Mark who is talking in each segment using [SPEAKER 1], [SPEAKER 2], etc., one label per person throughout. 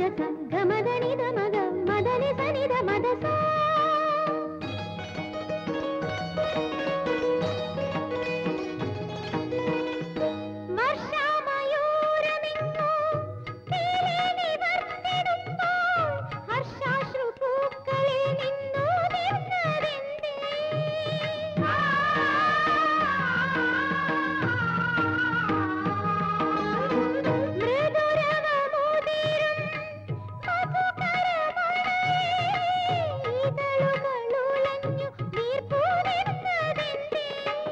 [SPEAKER 1] സ ഗമദനി ദമഗ മദനി സനി ദ മദ സ വർഷാമയൂരമിങ്ങോ തീരെ നിവർത്തിടുമ്പോൾ ഹർഷാശ്രു പൂക്കളിൽ നിന്നു നിന്നതെന്തേ മൃദുരവമുതിരും മധുകരമഴയിതളുകളുലഞ്ഞു വീർപ്പുനിന്നതെന്തേ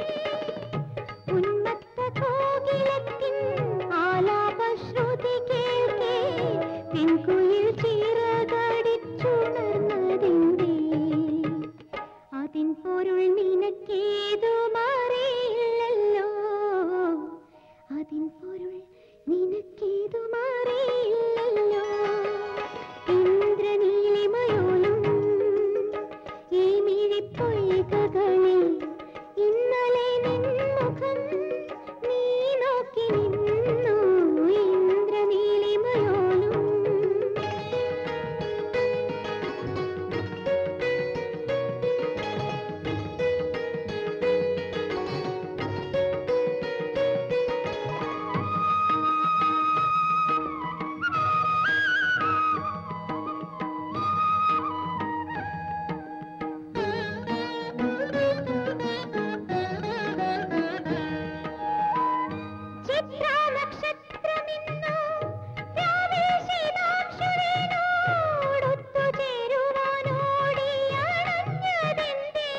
[SPEAKER 1] ഉന്മത്ത കോകിലത്തിൻ ആലാപശ്രുതി കേൾക്കേ പെൺകുയിൽ ചിറകടിച്ചുണർന്നതെന്തേ അതിൻ പൊരുൾ നിനക്കേതുമാറിയില്ലല്ലോ അതിൻ പൊരുൾ നിനക്കേതുമാറിയില്ലല്ലോ ഇന്ദ്രനീലിമയോലും ഈ മിഴിപ്പൊയ്കകളിൽ ഇന്നലെ നിൻമുഖം നീ നോക്കി നിന്നു ഇന്ദ്രനീലിമയോലും ചിത്രാനക്ഷത്രമിന്നു പ്രാവേശിതാംശുരനോടൊത്തു ചേരുവാനോടിയണഞ്ഞതെന്തേ?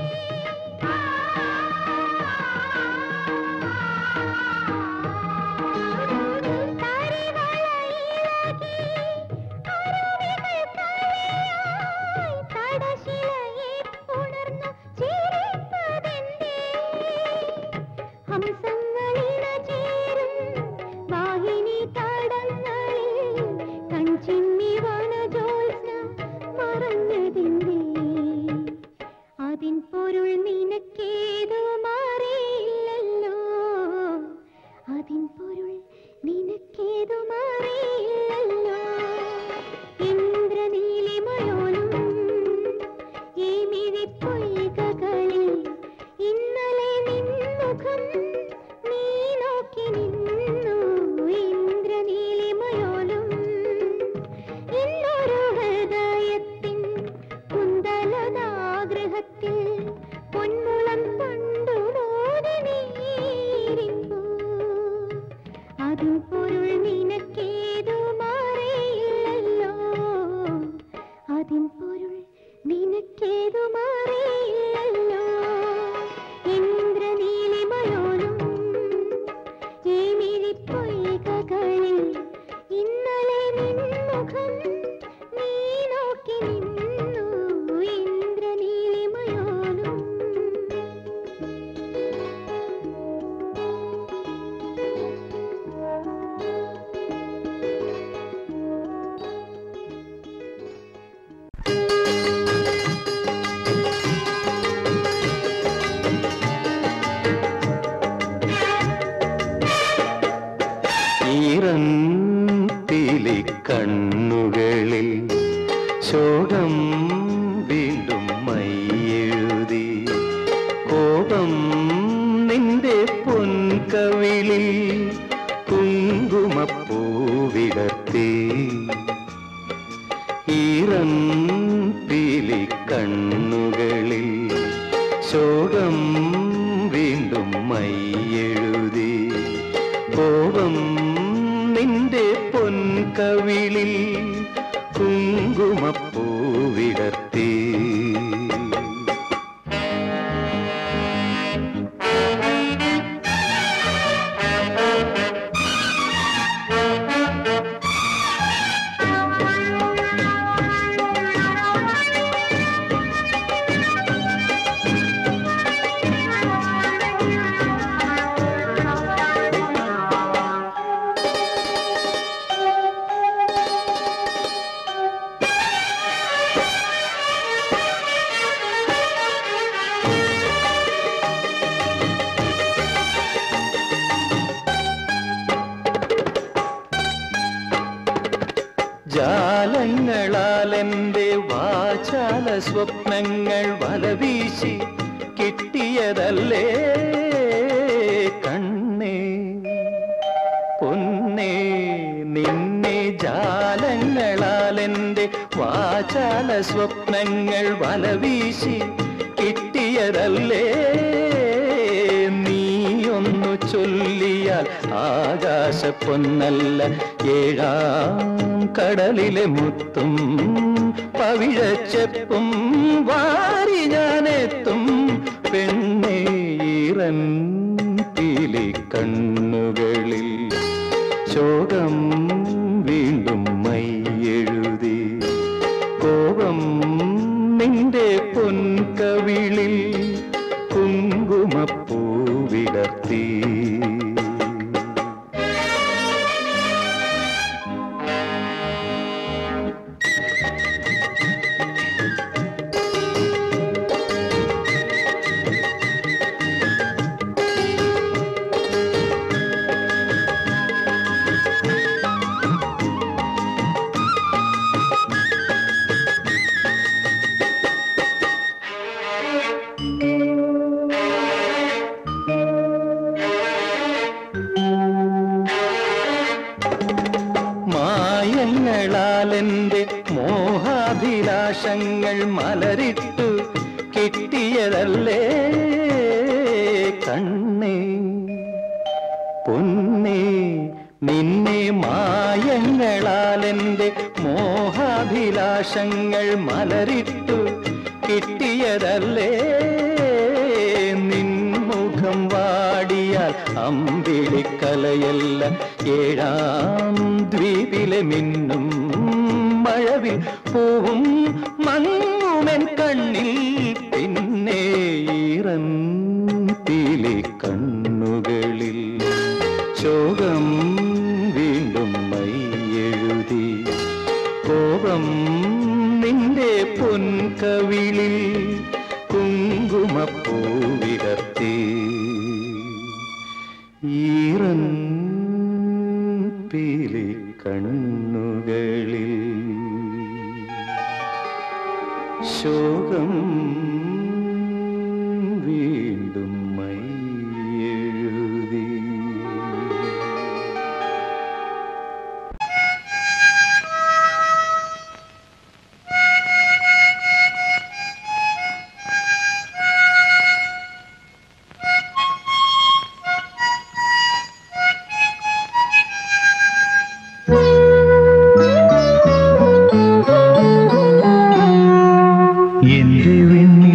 [SPEAKER 1] തരിവളയിളകി അരുവികൾ കളിയായി തടശിലയെ പുണർന്നു ചിരിപ്പതെന്തേ? ഹംസങ്ങളിണ ചേരും വാഹിനി തടങ്ങളിൽ കൺചിമ്മി വനജോത്സ്ന മറഞ്ഞതിൻ്റെ അതിൻ പൊരുൾ നിനക്കേതു മാറിയില്ലല്ലോ അതിൻ പൊരുൾ നിനക്കേതു മാറിയില്ലല്ലോ ഇന്ദ്രനീലിമയോലും ഈ മിഴിപ്പൊയ്കകളിൽ ഇന്നലെ നിൻമുഖം നീ നോക്കി നിന്നു ഇന്ദ്രനീലിമയോലും ഇന്നൊരു ഹൃദയത്തിൻ കുന്തലതാഗ്രഹത്തിൽ പൊന്മുളം കൊണ്ടു മോദി നീരിമ്പൂ അതു പൊരുൾ നിനക്കേതു മാറിയില്ലല്ലോ അതിൻ പൊരുൾ നിനക്കേതു മാറിയില്ലല്ലോ ഇന്ദ്രനീലിമയോലും ഈ മിഴിപ്പൊയ്കകളിൽ ഇന്നലെ നിൻമുഖം നീ നോക്കി നിന്നു ഇന്ദ്രനീലിമയോലും
[SPEAKER 2] ഈറന്തിലി കണ്ണുകളിൽ ശോകം വീണ്ടും മയ്യെഴുതി കോപം നിന്റെ പൊൻകവിളിൽ കുങ്കുമപ്പൂവിടത്തി ഈറന്തിലി കണ്ണുകളിൽ ശോകം വീണ്ടും മയ്യെഴുതി കോപം നിന്റെ പൊൻകവിളിൽ കുങ്കുമപ്പൂവിടത്തി ജാലങ്ങളാൽ എൻ്റെ വാചാല സ്വപ്നങ്ങൾ വലവീശി കിട്ടിയതല്ലേ കണ്ണേ പൊന്നേ നിന്നെ ജാലങ്ങളാൽ എൻ്റെ വാചാല സ്വപ്നങ്ങൾ വലവീശി കിട്ടിയതല്ലേ നീയൊന്നു ചൊല്ലിയാൽ ആകാശ പൊന്നല്ല ഏഴാം കടലിലെ മുത്തും പവിഴച്ചെപ്പും വാരി ഞാനെത്തും പെണ്ണേ ഈറൻ പീലി കണ്ണുകളിൽ ശോകം വീണ്ടും മൈയെഴുതി കോപം നിന്റെ പൊൻകവിളിൽ കുങ്കുമപ്പൂ വിടർത്തി മായങ്ങളാൽ എൻ്റെ മോഹാഭിലാഷങ്ങൾ മലരിട്ടു കിട്ടിയതല്ലേ കണ്ണേ പൊന്നേ നിന്നെ മായങ്ങളാൽ എൻ്റെ മോഹാഭിലാഷങ്ങൾ മലരിട്ടു കിട്ടിയതല്ലേ നിൻമുഖം വാടിയാൽ അമ്പിളിക്കലയല്ല ഏഴാം ദ്വീപിലെ മിന്നും മഴവിൽ പൂവും മങ്ങുമെൻ കണ്ണിൽ പിന്നെ ഈറൻ പീലി കണ്ണുകളിൽ ശോകം വീണ്ടും മൈയെഴുതി കോപം നിന്റെ പൊൻകവിളിൽ കുങ്കുമപ്പൂ വിടർത്തി ഈറൻ പീലി കണ്ണുകളിൽ ശോകം വീണ്ടും മൈയെഴുതി എന്റെ വെണ്ണി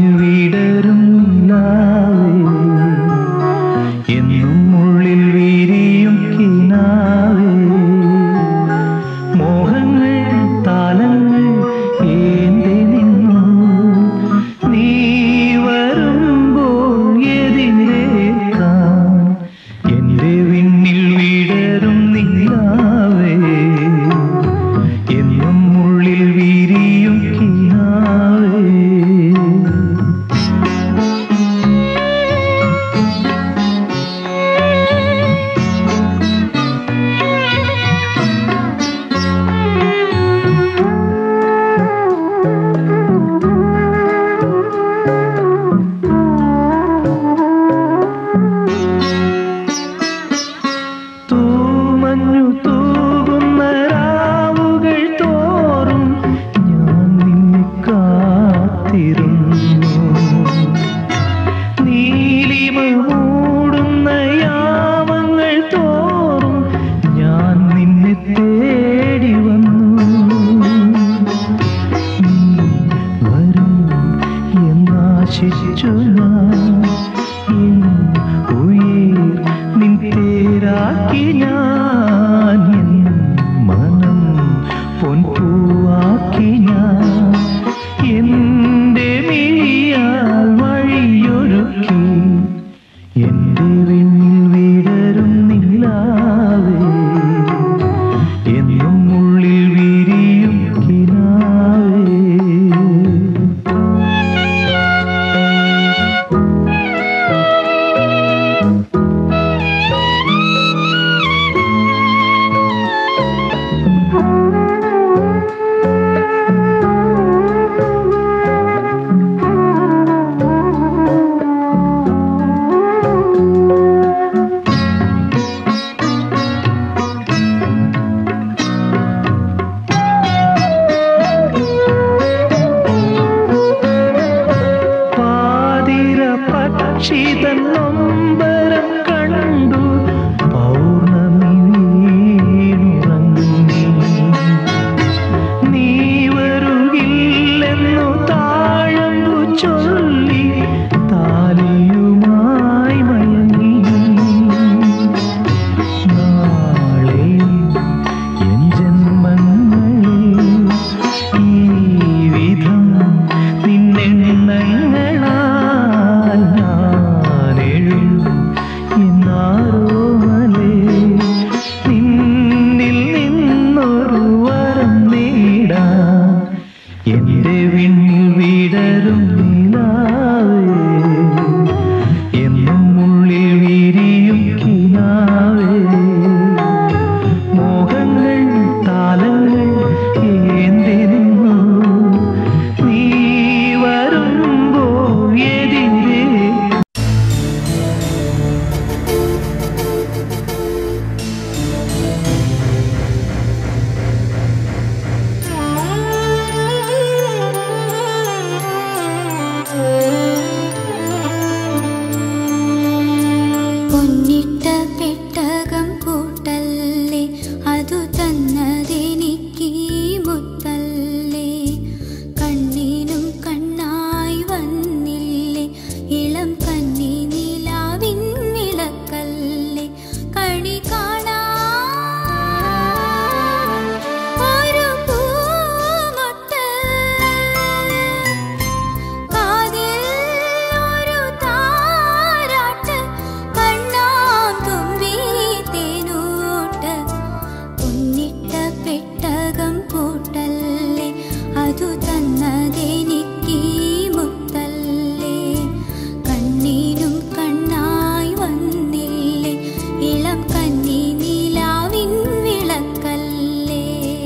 [SPEAKER 3] പെട്ടകം കൂട്ടല്ലേ അതു തന്നതെനിക്ക് മുത്തല്ലേ കണ്ണീനും കണ്ണായി വന്നില്ലേ ഇളം കന്നി നിലാവിൻ വിളക്കല്ലേ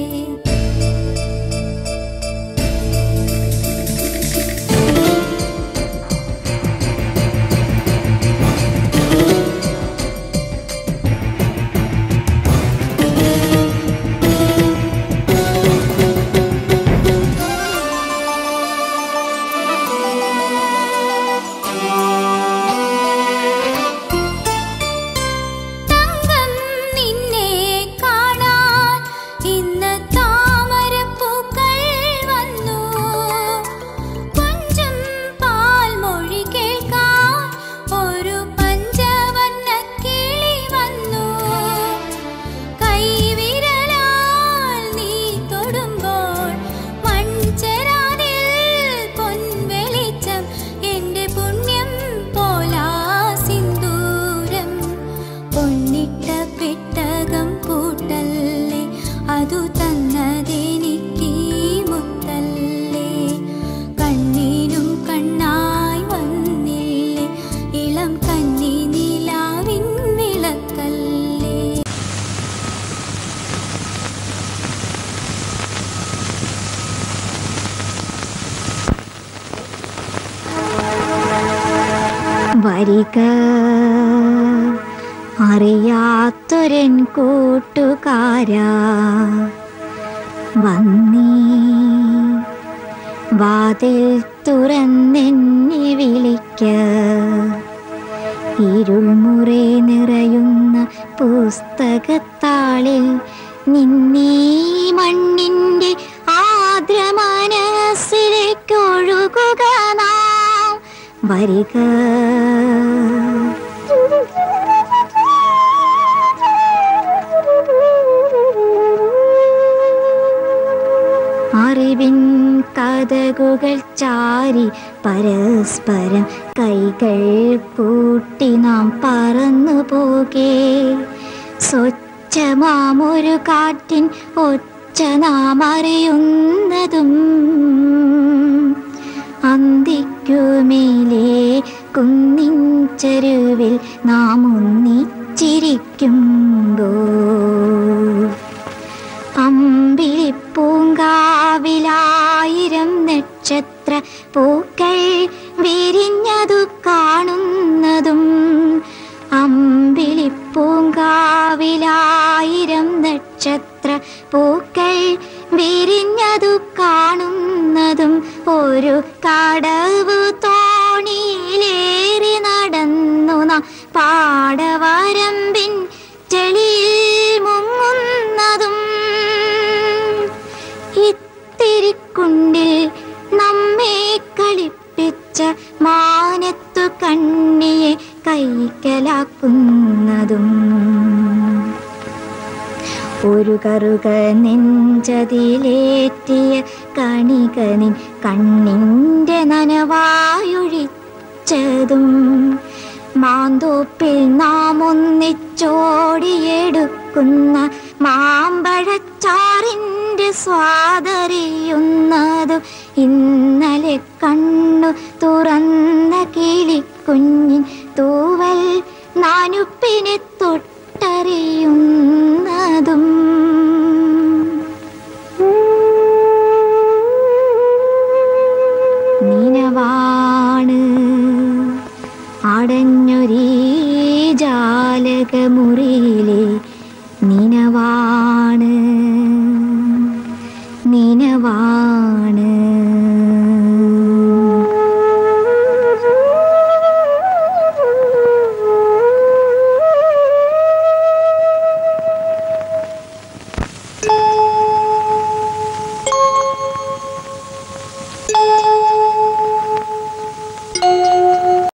[SPEAKER 3] തങ്കം നിന്നെ കാണാൻ ഇന്ന് താമരപ്പൂക്കൾ വന്നു കൊഞ്ചം പാൽമൊഴി കേൾക്കാൻ ഒരു പഞ്ചവർണ്ണ കിളി വന്നു കൈവിരലാൽ നീ തൊടുമ്പോൾ മൺചെരാതിൽ പൊൻവെളിച്ചം എൻ്റെ പുണ്യം പോലാ സിന്ദൂരം പൊന്നിട്ട പെട്ടകം കൂട്ടല്ലേ അതു തന്നതെനിക്ക് മുത്തല്ലേ കണ്ണീനും കണ്ണായി വന്നില്ലേ ഇളം കന്നി നിലാവിൻ വിളക്കല്ലേ
[SPEAKER 4] വരിക അറിയാത്തൊരൻ കൂട്ടുകാരാ വന്നീ വാതിൽ തുറന്നെന്നെ വിളിക്ക ഇരുൾമുറി നിറയുന്ന പുസ്തകത്താളിൽ നിന്നീ മണ്ണിൻ്റെ ആദ്ര മനസ്സിലേക്കൊഴുകുക നാം വരിക അറിവിൻ കഥകുകൾ ചാരി പരസ്പരം കൈകൾ കൂട്ടി നാം പറന്നു പോകേ സ്വച്ഛമാമൊരു കാറ്റിൻ ഒച്ച നാം അറിയുന്നതും അന്തിക്കുമേലേ കുന്നിൻ ചെരുവിൽ നാം ഒന്നിച്ചിരിക്കുമ്പോൾ അമ്പിളിപ്പൂങ്കാവിലായിരം നക്ഷത്ര പൂക്കൾ വിരിഞ്ഞതു കാണുന്നതും അമ്പിളിപ്പൂങ്കാവിലായിരം നക്ഷത്ര പൂക്കൾ വിരിഞ്ഞതു കാണുന്നതും ഒരു കടവ് തോണിയിലേറി നടന്നു നാം പാടവരമ്പിൻ ചെളിയിൽ മുങ്ങുന്നതും ഇത്തിരിക്കുണ്ടിൽ നമ്മെ കളിപ്പിച്ച മാനത്തു കണ്ണിയെ കൈക്കലാക്കുന്നതും ഒരു കറുക നെഞ്ചതിലേറ്റിയ കണികനിൻ കണ്ണിൻ്റെ നനവായൊഴിച്ചതും മാന്തോപ്പിൽ നാം ഒന്നിച്ചോടിയെടുക്കുന്ന മാമ്പഴച്ചാറിൻ്റെ സ്വാദറിയുന്നതും ഇന്നലെ കണ്ണു തുറന്ന കിളിക്കുഞ്ഞിൻ തൂവൽ നാനുപ്പിനെ തൊട്ടറിയുന്നതും നിനവാണ് അടഞ്ഞൊരീ ജാലകമുറിയിലെ നിനവാണ്